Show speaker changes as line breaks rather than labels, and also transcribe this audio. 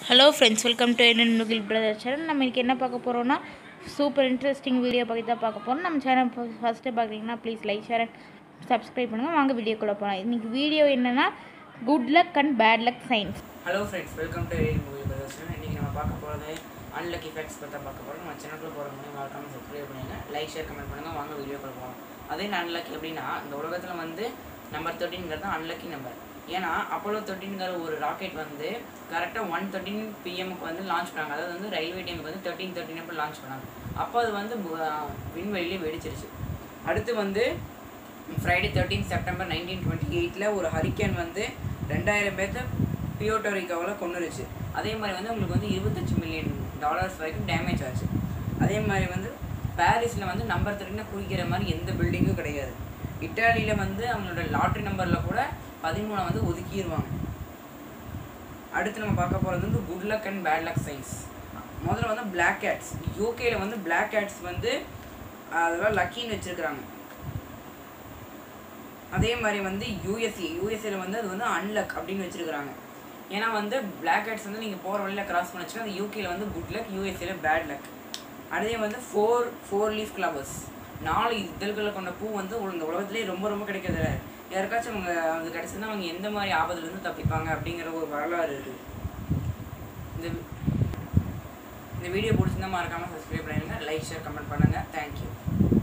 Hello friends welcome to என்னன் முகில் brother channel நம்ம இன்றைக்கி என்ன பார்க்க போகிறோம்னா சூப்பர் இன்ட்ரெஸ்டிங் வீடியோ பற்றி தான் பார்க்க போகிறோம் நம்ம சேனல் ஃபஸ்ட்டு பார்க்குறீங்கன்னா please like share and subscribe பண்ணுங்கள் வாங்க வீடியோக்குள்ளே போகலாம் இன்றைக்கி வீடியோ என்னென்னா good luck and bad luck science
hello friends welcome to movie பிரதர்ஷன் இன்றைக்கி நம்ம பார்க்க போகிறது அன்லக்கி ஃபேக்ட்ஸ் பற்றி தான் பார்க்க போகிறோம் நம்ம சேனலுக்குள்ள போகிற முடியும் மறக்காம சப்ஸ்கிரைப் பண்ணுங்க லைக் ஷேர் கமெண்ட் பண்ணுங்கள் வாங்க வீடியோக்குள்ள போகலாம் அதே அன்லக்கி அப்படின்னா இந்த உலகத்தில் வந்து நம்பர் தேர்ட்டின்கிறது அன்லக்கி நம்பர் ஏன்னா அப்போலோ தேர்ட்டின்கிற ஒரு ராக்கெட் வந்து கரெக்டாக ஒன் தேர்ட்டின் பிஎம்க்கு வந்து லான்ச் பண்ணாங்க அதாவது வந்து ரயில்வே டைமுக்கு வந்து தேர்ட்டின் தேர்ட்டின் அப்போ லான்ச் பண்ணாங்க அப்போ அது வந்து பு- விண்வெளியிலே வெடிச்சிருச்சு அடுத்து வந்து Friday thirteen September nineteen twenty எயிட்டில் ஒரு ஹரிக்கேன் வந்து ரெண்டாயிரம் பேர்த்த பியோட்டோரிக்காவில் கொண்டுருச்சு அதே மாதிரி வந்து உங்களுக்கு வந்து இருபத்தஞ்சு மில்லியன் டாலர்ஸ் வரைக்கும் டேமேஜ் ஆச்சு அதே மாதிரி வந்து பாரிஸில் வந்து நம்பர் தேர்ட்டினை குறிக்கிற மாதிரி எந்த பில்டிங்கும் கிடையாது இட்டாலியில் வந்து அவங்களோட லாட்ரி நம்பரில் கூட பதிமூணை வந்து ஒதுக்கிடுவாங்க அடுத்து நம்ம பார்க்க போகிறது வந்து good luck and bad luck science முதல்ல வந்து பிளாக் கேட்ஸ் யூகேல வந்து பிளாக் கேட்ஸ் வந்து அதெல்லாம் லக்கின்னு வச்சிருக்கிறாங்க அதே மாதிரி வந்து யூஎஸ்ஏ யூஎஸ்ஏல வந்து அது வந்து அன்லக் அப்படின்னு வச்சிருக்கிறாங்க ஏன்னா வந்து பிளாக் ஹேட்ஸ் வந்து நீங்கள் போகிற வழியில் கிராஸ் பண்ணிச்சுன்னா அது யூகேல வந்து குட் லக் யூஎஸ்ஏல பேட் லக் அதே வந்து ஃபோர் ஃபோர் லீஃப் கிளவர்ஸ் நாலு இதழ்களை கொண்ட பூ வந்து உல- இந்த உலகத்திலே ரொம்ப ரொம்ப கிடைக்கிறது இல்ல. யாருக்காச்சும் அவங்க அது கிடச்சிருந்தா அவங்க எந்த மாதிரி ஆபத்துலேருந்து தப்பிப்பாங்க அப்படிங்கிற ஒரு வரலாறு இருக்குது இந்த இந்த வீடியோ பிடிச்சிருந்தா மறக்காமல் சப்ஸ்கிரைப் பண்ணிடுங்க லைக் ஷேர் கமெண்ட் பண்ணுங்கள் தேங்க்யூ